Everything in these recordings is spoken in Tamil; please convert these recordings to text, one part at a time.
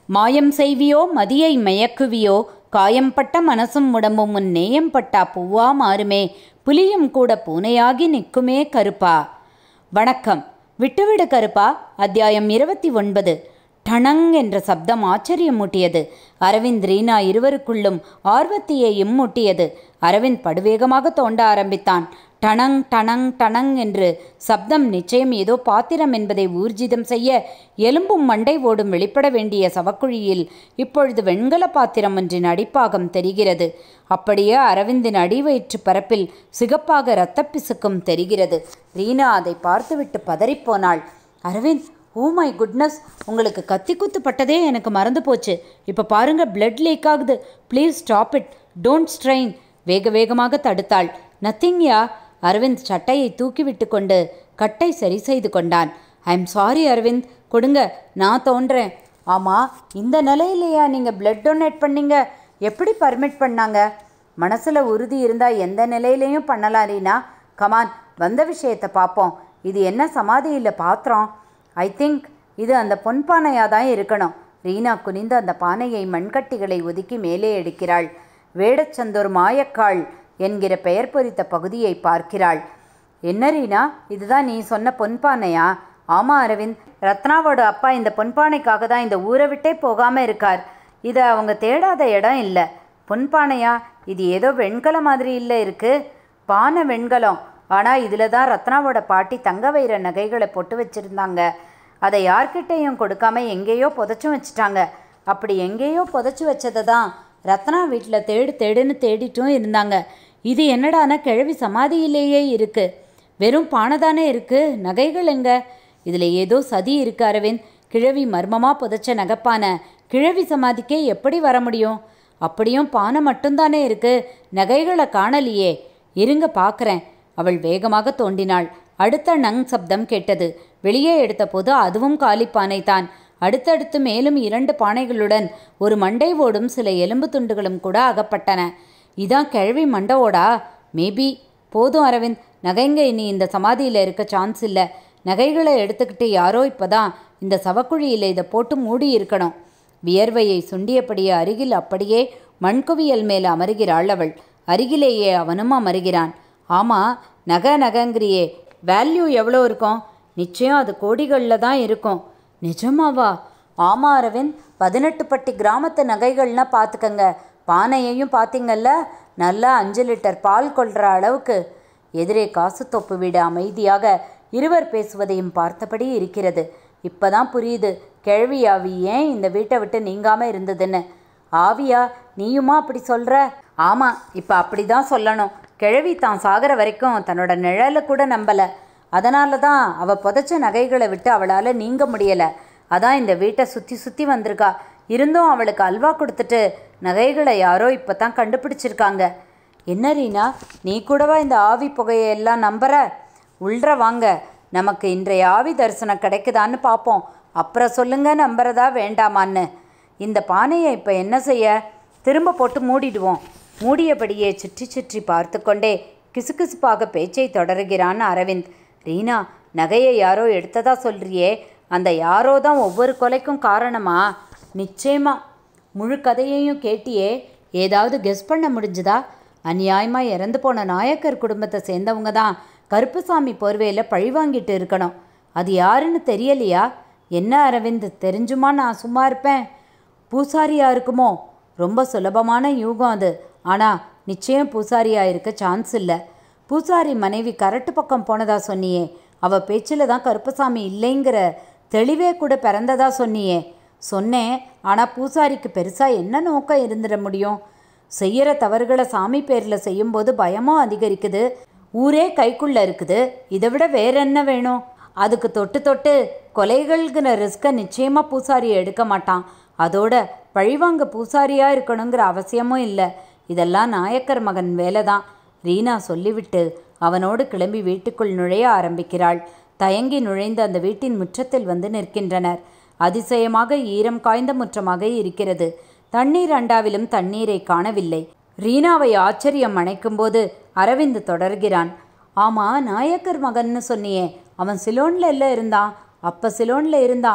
மாயம் செய்வியோ மதியை மயக்குவியோ காயம்பட்ட மனசும் உடம்பும் உன் நேயம் பட்டா பூவா மாறுமே புலியும் கூட பூனையாகி நிற்குமே கருப்பா வணக்கம் விட்டுவிடு கருப்பா அத்தியாயம் இருபத்தி ஒன்பது டணங் என்ற சப்தம் ஆச்சரியமூட்டியது அரவிந்த் ரீனா இருவருக்குள்ளும் ஆர்வத்தியையும் மூட்டியது அரவிந்த் படுவேகமாக தோண்ட ஆரம்பித்தான் டணங் டணங் டணங் என்று சப்தம் நிச்சயம் ஏதோ பாத்திரம் என்பதை ஊர்ஜிதம் செய்ய எலும்பும் மண்டை ஓடும் வெளிப்பட வேண்டிய சவக்குழியில் இப்பொழுது வெண்கல பாத்திரம் ஒன்றின் அடிப்பாகம் தெரிகிறது அப்படியே அரவிந்தின் அடிவயிற்று பரப்பில் சிகப்பாக இரத்தப் பிசுக்கும் தெரிகிறது ரீனா அதை பார்த்துவிட்டு பதறிப்போனாள் அரவிந்த் ஓ மை குட்னஸ் உங்களுக்கு கத்தி குத்து பட்டதே எனக்கு மறந்து போச்சு இப்போ பாருங்க பிளட் லீக் ஆகுது please stop it don't strain வேக வேகமாக தடுத்தாள் நத்திங் யா அரவிந்த் சட்டையை தூக்கிவிட்டு கொண்டு கட்டை சரி செய்து கொண்டான் ஐ எம் சாரி அரவிந்த் கொடுங்க நான் தோன்றேன் ஆமாம் இந்த நிலையிலையா நீங்கள் பிளட் டொனேட் பண்ணீங்க எப்படி பர்மிட் பண்ணாங்க மனசில் உறுதி இருந்தால் எந்த நிலையிலையும் பண்ணலாம் ரீனா கமான் வந்த விஷயத்தை பார்ப்போம் இது என்ன சமாதி இல்லை பாத்திரம் ஐ திங்க் இது அந்த பொன்பானையாக தான் இருக்கணும் ரீனா குனிந்து அந்த பானையை மண்கட்டிகளை ஒதுக்கி மேலே எடுக்கிறாள் வேடச்சந்தூர் மாயக்காள் என்கிற பெயர் பொறித்த பகுதியை பார்க்கிறாள் என்ன ரீனா இதுதான் நீ சொன்ன பொன்பானையா ஆமாம் அரவிந்த் ரத்னாவோட அப்பா இந்த பொன்பானைக்காக தான் இந்த ஊரை விட்டே போகாமல் இருக்கார் இதை அவங்க தேடாத இடம் இல்லை பொன்பானையா இது ஏதோ வெண்கல மாதிரி இல்லை இருக்குது பானை வெண்கலம் ஆனால் இதில் தான் ரத்னாவோட பாட்டி தங்க வைர நகைகளை பொட்டு வச்சுருந்தாங்க அதை யார்கிட்டையும் கொடுக்காம எங்கேயோ புதைச்சும் வச்சுட்டாங்க அப்படி எங்கேயோ புதைச்சி வச்சதை தான் ரத்னா வீட்டில் தேடு தேடுன்னு தேடிட்டும் இருந்தாங்க இது என்னடானா கிழவி சமாதியிலேயே இருக்குது வெறும் பானை தானே இருக்குது நகைகள் எங்க இதில் ஏதோ சதி இருக்கு அரவிந்த் கிழவி மர்மமாக புதைச்ச நகைப்பானை கிழவி சமாதிக்கே எப்படி வர முடியும் அப்படியும் பானை மட்டும்தானே இருக்கு நகைகளை காணலியே இருங்க பார்க்குறேன் அவள் வேகமாக தோண்டினாள் அடுத்த நங் சப்தம் கேட்டது வெளியே எடுத்தபோது அதுவும் காலிப்பானை தான் அடுத்தடுத்து மேலும் இரண்டு பானைகளுடன் ஒரு மண்டை ஓடும் சில எலும்பு துண்டுகளும் கூட அகப்பட்டன இதான் கிழவி மண்டவோடா மேபி போதும் அரவிந்த் நகைங்க இனி இந்த சமாதியில் இருக்க சான்ஸ் இல்லை நகைகளை எடுத்துக்கிட்டு யாரோ இப்போதான் இந்த சவக்குழியில் இதை போட்டு மூடி இருக்கணும் வியர்வையை சுண்டியபடியே அருகில் அப்படியே மண்குவியல் மேல் அமருகிறாள் அவள் அருகிலேயே அவனும் அமருகிறான் ஆமாம் நகை நகைங்கிறியே வேல்யூ எவ்வளோ இருக்கும் நிச்சயம் அது கோடிகளில் தான் இருக்கும் நிஜமாவா ஆமாம் அரவிந்த் பதினெட்டு பட்டி கிராமத்து நகைகள்னா பார்த்துக்கங்க பானையையும் பார்த்தீங்கல்ல நல்லா அஞ்சு லிட்டர் பால் கொள்கிற அளவுக்கு எதிரே காசு தொப்பு வீடு அமைதியாக இருவர் பேசுவதையும் பார்த்தபடி இருக்கிறது இப்பதான் புரியுது கிழவி ஆவி ஏன் இந்த வீட்டை விட்டு நீங்காமல் இருந்ததுன்னு ஆவியா நீயுமா அப்படி சொல்கிற ஆமாம் இப்போ அப்படி தான் சொல்லணும் கிழவி தான் சாகிற வரைக்கும் தன்னோட நிழலை கூட நம்பலை அதனால தான் அவள் புதைச்ச நகைகளை விட்டு அவளால் நீங்க முடியலை அதான் இந்த வீட்டை சுற்றி சுற்றி வந்திருக்கா இருந்தும் அவளுக்கு அல்வா கொடுத்துட்டு நகைகளை யாரோ இப்போ தான் கண்டுபிடிச்சிருக்காங்க என்ன ரீனா நீ கூடவா இந்த ஆவி புகையை எல்லாம் நம்புற உள்ற வாங்க நமக்கு இன்றைய ஆவி தரிசனம் கிடைக்குதான்னு பார்ப்போம் அப்புறம் சொல்லுங்க நம்புறதா வேண்டாமான்னு இந்த பானையை இப்போ என்ன செய்ய திரும்ப போட்டு மூடிடுவோம் மூடியபடியே சுற்றி சுற்றி பார்த்து கொண்டே கிசுகிசுப்பாக பேச்சை தொடருகிறான் அரவிந்த் ரீனா நகையை யாரோ எடுத்ததா சொல்றியே அந்த யாரோ தான் ஒவ்வொரு கொலைக்கும் காரணமா நிச்சயமா முழு கதையையும் கேட்டியே ஏதாவது கெஸ் பண்ண முடிஞ்சுதா அநியாயமாக இறந்து போன நாயக்கர் குடும்பத்தை சேர்ந்தவங்க தான் கருப்புசாமி போர்வையில் பழி வாங்கிட்டு இருக்கணும் அது யாருன்னு தெரியலையா என்ன அரவிந்த் தெரிஞ்சுமா நான் சும்மா இருப்பேன் பூசாரியா இருக்குமோ ரொம்ப சுலபமான யூகம் அது ஆனால் நிச்சயம் பூசாரியா இருக்க சான்ஸ் இல்லை பூசாரி மனைவி கரட்டு பக்கம் போனதா சொன்னியே அவ பேச்சில் தான் கருப்பசாமி இல்லைங்கிற தெளிவே கூட பிறந்ததா சொன்னியே சொன்னேன் ஆனால் பூசாரிக்கு பெருசாக என்ன நோக்கம் இருந்துட முடியும் செய்கிற தவறுகளை சாமி பேரில் செய்யும்போது பயமும் அதிகரிக்குது ஊரே கைக்குள்ளே இருக்குது இதை விட வேற என்ன வேணும் அதுக்கு தொட்டு தொட்டு கொலைகள்கிற ரிஸ்க்கை நிச்சயமாக பூசாரி எடுக்க மாட்டான் அதோட பழிவாங்க பூசாரியாக இருக்கணுங்கிற அவசியமும் இல்லை இதெல்லாம் நாயக்கர் மகன் வேலை தான் ரீனா சொல்லிவிட்டு அவனோடு கிளம்பி வீட்டுக்குள் நுழைய ஆரம்பிக்கிறாள் தயங்கி நுழைந்து அந்த வீட்டின் முற்றத்தில் வந்து நிற்கின்றனர் அதிசயமாக ஈரம் காய்ந்த முற்றமாக இருக்கிறது தண்ணீர் அண்டாவிலும் தண்ணீரை காணவில்லை ரீனாவை ஆச்சரியம் அணைக்கும்போது அரவிந்த் தொடர்கிறான் ஆமாம் நாயக்கர் மகன்னு சொன்னியே அவன் சிலோனில் இல்லை இருந்தான் அப்போ சிலோனில் இருந்தான்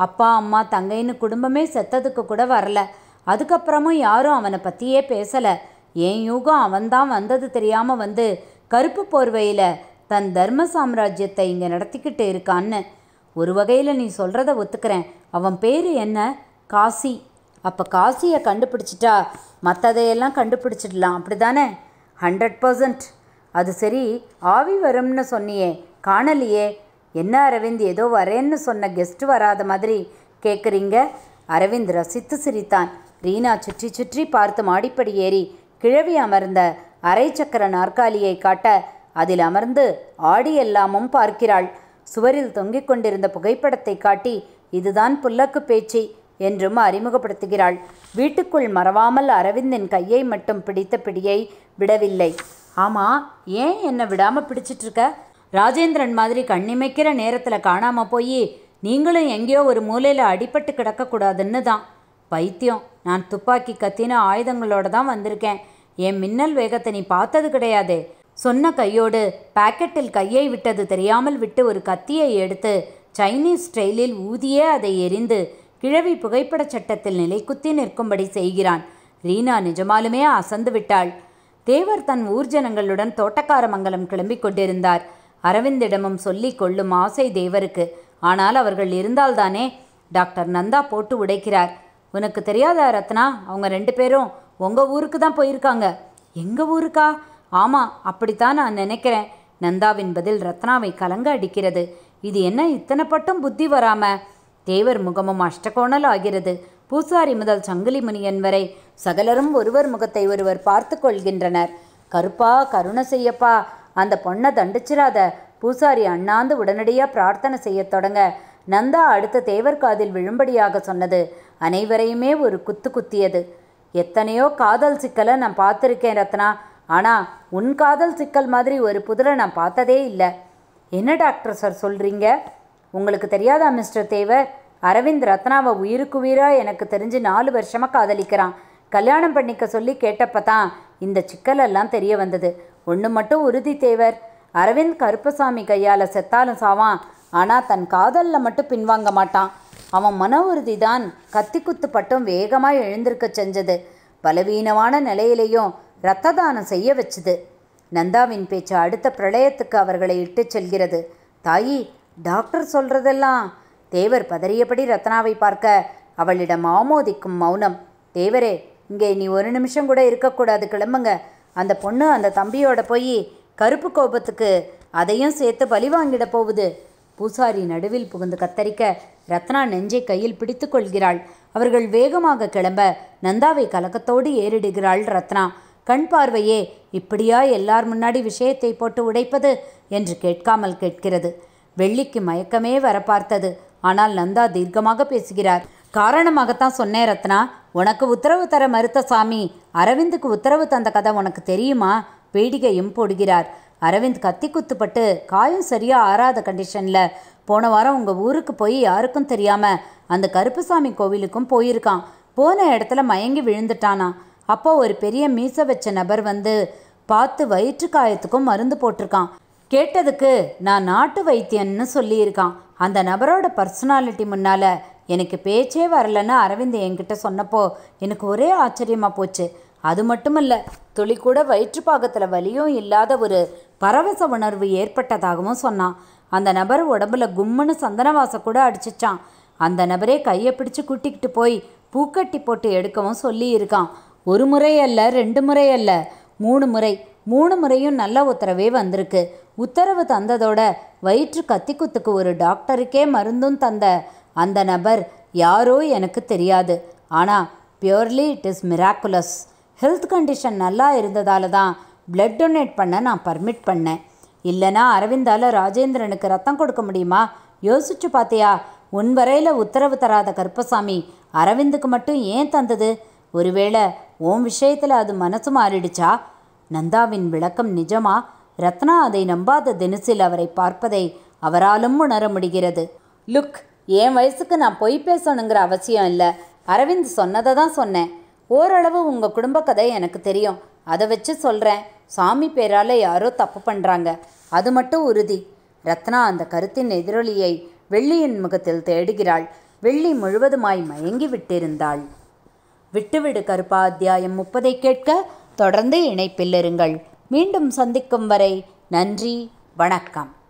அப்பா அம்மா தங்கைன்னு குடும்பமே செத்ததுக்கு கூட வரல அதுக்கப்புறமும் யாரும் அவனை பற்றியே பேசலை என் யூகம் அவன்தான் வந்தது தெரியாமல் வந்து கருப்பு போர்வையில் தன் தர்ம சாம்ராஜ்யத்தை இங்கே நடத்திக்கிட்டு இருக்கான்னு ஒரு வகையில் நீ சொல்கிறத ஒத்துக்கிறேன் அவன் பேர் என்ன காசி அப்போ காசியை கண்டுபிடிச்சிட்டா மற்றதையெல்லாம் கண்டுபிடிச்சிடலாம் அப்படி தானே ஹண்ட்ரட் பர்சன்ட் அது சரி ஆவி வரும்னு சொன்னியே காணலையே என்ன அரவிந்த் ஏதோ வரேன்னு சொன்ன கெஸ்ட் வராத மாதிரி கேட்குறீங்க அரவிந்த் ரசித்து சிரித்தான் ரீனா சுற்றி சுற்றி பார்த்து மாடிப்படி ஏறி கிழவி அமர்ந்த அரை சக்கர நாற்காலியை காட்ட அதில் அமர்ந்து ஆடி எல்லாமும் பார்க்கிறாள் சுவரில் தொங்கிக் கொண்டிருந்த புகைப்படத்தை காட்டி இதுதான் புல்லக்கு பேச்சு என்றும் அறிமுகப்படுத்துகிறாள் வீட்டுக்குள் மறவாமல் அரவிந்தின் கையை மட்டும் பிடித்த பிடியை விடவில்லை ஆமா ஏன் என்னை விடாம பிடிச்சிட்டு இருக்க ராஜேந்திரன் மாதிரி கண்ணிமைக்கிற நேரத்தில் காணாம போய் நீங்களும் எங்கேயோ ஒரு மூலையில் அடிபட்டு கிடக்கக்கூடாதுன்னு தான் பைத்தியம் நான் துப்பாக்கி கத்தின ஆயுதங்களோட தான் வந்திருக்கேன் என் மின்னல் வேகத்தை நீ பார்த்தது கிடையாதே சொன்ன கையோடு பாக்கெட்டில் கையை விட்டது தெரியாமல் விட்டு ஒரு கத்தியை எடுத்து சைனீஸ் ஸ்டைலில் ஊதியே அதை எரிந்து கிழவி புகைப்படச் சட்டத்தில் நிலைக்குத்தி நிற்கும்படி செய்கிறான் ரீனா நிஜமாலுமே அசந்து விட்டாள் தேவர் தன் ஊர்ஜனங்களுடன் தோட்டக்காரமங்கலம் கிளம்பிக் கொண்டிருந்தார் அரவிந்திடமும் சொல்லிக் கொள்ளும் ஆசை தேவருக்கு ஆனால் அவர்கள் இருந்தால்தானே டாக்டர் நந்தா போட்டு உடைக்கிறார் உனக்கு தெரியாதா ரத்னா அவங்க ரெண்டு பேரும் உங்கள் ஊருக்கு தான் போயிருக்காங்க எங்கள் ஊருக்கா ஆமாம் அப்படித்தான் நான் நினைக்கிறேன் நந்தாவின் பதில் ரத்னாவை கலங்க அடிக்கிறது இது என்ன இத்தனை பட்டும் புத்தி வராம தேவர் முகமும் அஷ்டகோணல் ஆகிறது பூசாரி முதல் சங்கிலி முனியன் வரை சகலரும் ஒருவர் முகத்தை ஒருவர் பார்த்து கொள்கின்றனர் கருப்பா கருணை செய்யப்பா அந்த பொண்ணை தண்டிச்சிராத பூசாரி அண்ணாந்து உடனடியாக பிரார்த்தனை செய்யத் தொடங்க நந்தா அடுத்த தேவர் காதில் விழும்படியாக சொன்னது அனைவரையுமே ஒரு குத்து குத்தியது எத்தனையோ காதல் சிக்கலை நான் பார்த்துருக்கேன் ரத்னா ஆனால் உன் காதல் சிக்கல் மாதிரி ஒரு புதிரை நான் பார்த்ததே இல்லை என்ன டாக்டர் சார் சொல்கிறீங்க உங்களுக்கு தெரியாதா மிஸ்டர் தேவர் அரவிந்த் ரத்னாவை உயிருக்கு உயிராக எனக்கு தெரிஞ்சு நாலு வருஷமாக காதலிக்கிறான் கல்யாணம் பண்ணிக்க சொல்லி கேட்டப்ப தான் இந்த சிக்கலெல்லாம் தெரிய வந்தது ஒன்று மட்டும் உறுதி தேவர் அரவிந்த் கருப்பசாமி கையால் செத்தாலும் சாவான் ஆனால் தன் காதலில் மட்டும் பின்வாங்க மாட்டான் அவன் மன உறுதி தான் கத்தி குத்து பட்டும் வேகமாக எழுந்திருக்க செஞ்சது பலவீனமான நிலையிலையும் இரத்த தானம் செய்ய வச்சுது நந்தாவின் பேச்சு அடுத்த பிரளயத்துக்கு அவர்களை இட்டுச் செல்கிறது தாயி டாக்டர் சொல்றதெல்லாம் தேவர் பதறியபடி ரத்னாவை பார்க்க அவளிடம் ஆமோதிக்கும் மௌனம் தேவரே இங்கே நீ ஒரு நிமிஷம் கூட இருக்கக்கூடாது கிளம்புங்க அந்த பொண்ணு அந்த தம்பியோட போய் கருப்பு கோபத்துக்கு அதையும் சேர்த்து பழி வாங்கிட போகுது பூசாரி நடுவில் புகுந்து கத்தரிக்க ரத்னா நெஞ்சை கையில் பிடித்து கொள்கிறாள் அவர்கள் வேகமாக கிளம்ப நந்தாவை கலக்கத்தோடு ஏறிடுகிறாள் ரத்னா கண் பார்வையே இப்படியா எல்லார் முன்னாடி விஷயத்தை போட்டு உடைப்பது என்று கேட்காமல் கேட்கிறது வெள்ளிக்கு மயக்கமே வர பார்த்தது ஆனால் நந்தா தீர்க்கமாக பேசுகிறார் காரணமாகத்தான் சொன்னேன் ரத்னா உனக்கு உத்தரவு தர மறுத்த சாமி அரவிந்துக்கு உத்தரவு தந்த கதை உனக்கு தெரியுமா வேடிக்கையும் போடுகிறார் அரவிந்த் கத்தி குத்துப்பட்டு காயம் சரியா ஆறாத கண்டிஷனில் போன வாரம் உங்கள் ஊருக்கு போய் யாருக்கும் தெரியாமல் அந்த கருப்புசாமி கோவிலுக்கும் போயிருக்கான் போன இடத்துல மயங்கி விழுந்துட்டானா அப்போ ஒரு பெரிய மீச வச்ச நபர் வந்து பார்த்து வயிற்று காயத்துக்கும் மருந்து போட்டிருக்கான் கேட்டதுக்கு நான் நாட்டு வைத்தியன்னு சொல்லியிருக்கான் அந்த நபரோட பர்சனாலிட்டி முன்னால் எனக்கு பேச்சே வரலன்னு அரவிந்த் என்கிட்ட சொன்னப்போ எனக்கு ஒரே ஆச்சரியமாக போச்சு அது மட்டுமல்ல துளி கூட வயிற்றுப்பாகத்தில் வலியும் இல்லாத ஒரு பரவச உணர்வு ஏற்பட்டதாகவும் சொன்னான் அந்த நபர் உடம்புல கும்முன்னு சந்தனவாசம் கூட அடிச்சிச்சான் அந்த நபரே கையை பிடிச்சு கூட்டிக்கிட்டு போய் பூக்கட்டி போட்டு எடுக்கவும் சொல்லியிருக்கான் ஒரு முறை அல்ல ரெண்டு முறை அல்ல மூணு முறை மூணு முறையும் நல்ல உத்தரவே வந்திருக்கு உத்தரவு தந்ததோட வயிற்று கத்திக்குத்துக்கு ஒரு டாக்டருக்கே மருந்தும் தந்த அந்த நபர் யாரோ எனக்கு தெரியாது ஆனால் purely it is miraculous health condition நல்லா இருந்ததால தான் பிளட் டொனேட் பண்ண நான் பர்மிட் பண்ணேன் இல்லைனா அரவிந்தால ராஜேந்திரனுக்கு ரத்தம் கொடுக்க முடியுமா யோசிச்சு பார்த்தியா உன் வரையில் உத்தரவு தராத கருப்பசாமி அரவிந்துக்கு மட்டும் ஏன் தந்தது ஒருவேளை உன் விஷயத்தில் அது மனசு மாறிடுச்சா நந்தாவின் விளக்கம் நிஜமா ரத்னா அதை நம்பாத தினசில் அவரை பார்ப்பதை அவராலும் உணர முடிகிறது லுக் என் வயசுக்கு நான் பொய் பேசணுங்கிற அவசியம் இல்லை அரவிந்த் சொன்னதை தான் சொன்னேன் ஓரளவு உங்கள் குடும்ப கதை எனக்கு தெரியும் அதை வச்சு சொல்கிறேன் சாமி பேரால் யாரோ தப்பு பண்ணுறாங்க அது மட்டும் உறுதி ரத்னா அந்த கருத்தின் எதிரொலியை வெள்ளியின் முகத்தில் தேடுகிறாள் வெள்ளி முழுவதுமாய் மயங்கி விட்டிருந்தாள் விட்டுவிடு கருப்பா அத்தியாயம் முப்பதை கேட்க தொடர்ந்து இணைப்பில் இருங்கள் மீண்டும் சந்திக்கும் வரை நன்றி வணக்கம்